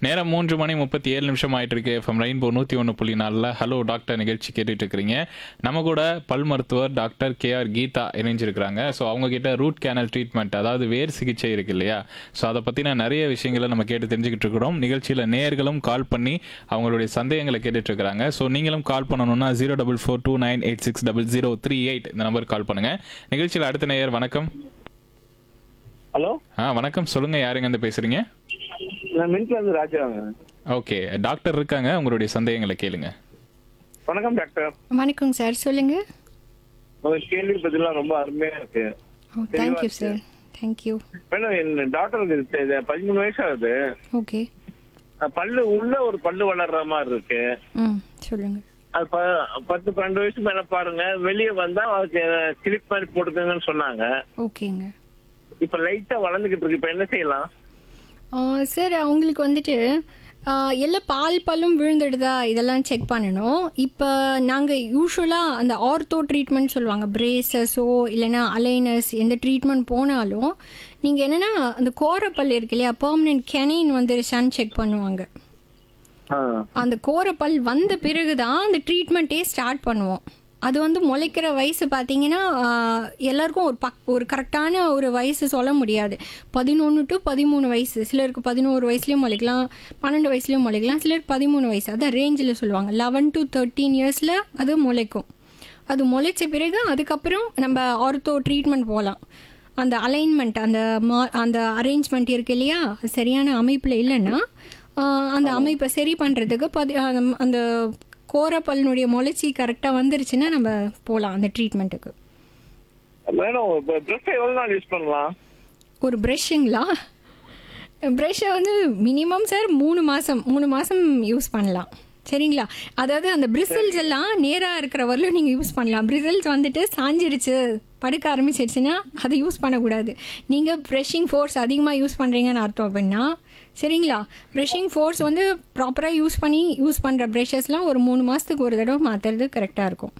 நேரம் மூன்று மணி முப்பத்தி ஏழு நிமிஷம் ஆயிட்டு இருக்கு எஃப்எம் ரெயின்போ நூற்றி ஒன்று புள்ளி நாலில் ஹலோ டாக்டர் நிகழ்ச்சி கேட்டுட்டு இருக்கிறீங்க நம்ம கூட பல் மருத்துவர் டாக்டர் கே ஆர் கீதா இணைஞ்சிருக்கிறாங்க ஸோ அவங்க கிட்ட ரூட் கேனல் ட்ரீட்மெண்ட் அதாவது வேர் சிகிச்சை இருக்கு இல்லையா ஸோ அதை பற்றின நிறைய விஷயங்களை நம்ம கேட்டு தெரிஞ்சுக்கிட்டு இருக்கிறோம் நிகழ்ச்சியில் நேயர்களும் கால் பண்ணி அவங்களுடைய சந்தேகங்களை கேட்டுட்டு இருக்கிறாங்க ஸோ நீங்களும் கால் பண்ணணும்னா zero double four two nine eight six double zero three eight இந்த நம்பருக்கு கால் பண்ணுங்க நிகழ்ச்சியில் அடுத்த நேயர் வணக்கம் ஹலோ ஆ வணக்கம் சொல்லுங்க யாருங்க இருந்து பேசுறீங்க நான் மின்ட்ல இருந்து ராஜாங்க ஓகே டாக்டர் இருக்காங்க உங்களுடைய சந்தேகங்களை கேளுங்க வணக்கம் டாக்டர் வணக்கம் சார் சொல்லுங்க உங்க கேள்வி பதிலாம் ரொம்ப அருமையா இருக்கு ஓ தேங்க்யூ சார் தேங்க்யூ மேடம் என் டாக்டருக்கு இது பதிமூணு வயசு ஆகுது ஓகே அஹ் பல்லு உள்ள ஒரு பல்லு வளர்ற மாதிரி இருக்கு ம் சொல்லுங்க அது ப- பத்து பன்னெண்டு வயசு மேல பாருங்க வெளியே வந்தா அதுக்கு கிளிப் மாதிரி போட்டுக்கங்கன்னு சொன்னாங்க ஓகேங்க இப்ப லைட்டா வளர்ந்துகிட்டு இருக்கு இப்ப என்ன செய்யலாம் சார் அவங்களுக்கு வந்துட்டு ஆ, எல்லாம் பால் பல்லும் விழுந்துடுதா இதெல்லாம் செக் பண்ணணும் இப்போ நாங்கள் யூஸ்வலாக அந்த ஆர்த்தோ ட்ரீட்மெண்ட் சொல்லுவாங்க பிரேசஸோ இல்லைன்னா அலைனஸ் எந்த ட்ரீட்மெண்ட் போனாலும் நீங்கள் என்னென்னா அந்த கோரப்பல் இருக்கு இல்லையா பெர்மனெண்ட் கெனைன் வந்துருச்சான்னு செக் பண்ணுவாங்க அந்த கோரப்பல் வந்த பிறகு தான் அந்த ட்ரீட்மெண்ட்டே ஸ்டார்ட் பண்ணுவோம் அது வந்து முளைக்கிற வயசு பார்த்தீங்கன்னா ஆஹ், எல்லாருக்கும் ஒரு பக் ஒரு கரெக்டான ஒரு வயசு சொல்ல முடியாது பதினொன்று டு பதிமூணு வயசு சிலருக்கு பதினோரு வயசுலேயும் முளைக்கலாம் பன்னெண்டு வயசுலேயும் முளைக்கலாம் சிலருக்கு பதிமூணு வயசு அதான் ரேஞ்சில் சொல்லுவாங்க லெவன் டு தேர்ட்டீன் இயர்ஸில் அது முளைக்கும் அது முளைச்ச பிறகு அதுக்கப்புறம் நம்ம ஆர்த்தோ ட்ரீட்மெண்ட் போகலாம் அந்த அலைன்மெண்ட் அந்த மா அந்த அரேஞ்ச்மெண்ட் இருக்கு இல்லையா அது சரியான அமைப்பில் இல்லைன்னா ஆஹ், அந்த அமைப்பை சரி பண்ணுறதுக்கு பதி அந்த- அந்த கோரப்பல்னுடைய முளைச்சி கரெக்டாக வந்துருச்சுன்னா நம்ம போகலாம் அந்த ட்ரீட்மெண்ட்டுக்கு மேடம் ட்ரெஸ் எவ்வளவு நாள் யூஸ் பண்ணலாம் ஒரு ப்ரெஷ்ஷுங்களா ப்ரெஷ்ஷை வந்து மினிமம் சார் மூணு மாதம் மூணு மாதம் யூஸ் பண்ணலாம் சரிங்களா அதாவது அந்த பிரிசல்ஸ் எல்லாம் நேராக இருக்கிற வரலும் நீங்கள் யூஸ் பண்ணலாம் பிரிசல்ஸ் வந்துட்டு சாஞ்சிருச்சு படுக்க ஆரம்பிச்சிருச்சுன்னா அதை யூஸ் பண்ணக்கூடாது நீங்கள் ப்ரெஷ்ஷிங் ஃபோர்ஸ் அதிகமாக யூஸ் பண்ணுறீங்கன்னு அர்த்தம் அப்படின்னா சரிங்களா ப்ரெஷ்ஷிங் ஃபோர்ஸ் வந்து ப்ராப்பராக யூஸ் பண்ணி யூஸ் பண்ணுற ப்ரெஷ்ஷஸ்லாம் ஒரு மூணு மாதத்துக்கு ஒரு தடவை மாற்றுறது கரெக்டாக இருக்கும்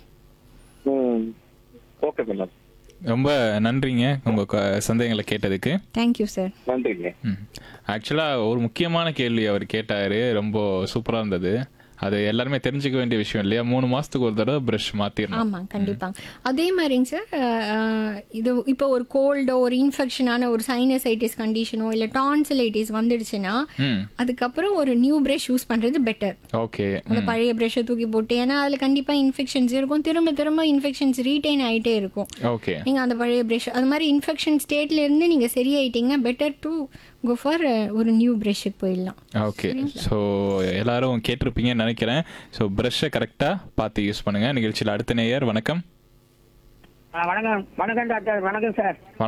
ஓகே மேடம் ரொம்ப நன்றிங்க உங்க க- சந்தேகங்களை கேட்டதுக்கு தேங்க்யூ சார் நன்றிங்க ஆக்சுவலாக ஒரு முக்கியமான கேள்வி அவர் கேட்டாரு ரொம்ப சூப்பராக இருந்தது அது எல்லாருமே தெரிஞ்சுக்க வேண்டிய விஷயம் இல்லையா மூணு மாசத்துக்கு ஒரு தடவை ப்ரஷ் மாத்திரணும் ஆமாம் கண்டிப்பாக அதே மாதிரிங்க சார் அஹ், இது இப்போ ஒரு கோல்டோ ஒரு இன்ஃபெக்ஷனான ஒரு சைனசைட்டிஸ் கண்டிஷனோ இல்லை டான்சிலைட்டிஸ் வந்துடுச்சுன்னா ம் அதுக்கப்புறம் ஒரு நியூ பிரஷ் யூஸ் பண்ணுறது பெட்டர் ஓகே அந்த பழைய ப்ரெஷ்ஷை தூக்கி போட்டு ஏன்னா அதில் கண்டிப்பாக இன்ஃபெக்ஷன்ஸ் இருக்கும் திரும்ப திரும்ப இன்ஃபெக்ஷன்ஸ் ரீட்டைன் ஆகிட்டே இருக்கும் ஓகே நீங்கள் அந்த பழைய ப்ரெஷ் அது மாதிரி இன்ஃபெக்ஷன் ஸ்டேட்ல இருந்து நீங்கள் சரியாயிட்டீங்கன்னா பெட்டர் டு கோ ஃபார் ஒரு நியூ ப்ரெஷ்ஷுக்கு போயிடலாம் ஓகே ஸோ எல்லாரும் கேட்டிருப்பீங்கன்னு நினைக்கிறேன் ஸோ ப்ரஷ்ஷை கரெக்டாக பார்த்து யூஸ் பண்ணுங்க நிகழ்ச்சியில் அடுத்த நேயர் வணக்கம் ஆ, வணக்கம் வணக்கம் டாக்டர் வணக்கம் சார்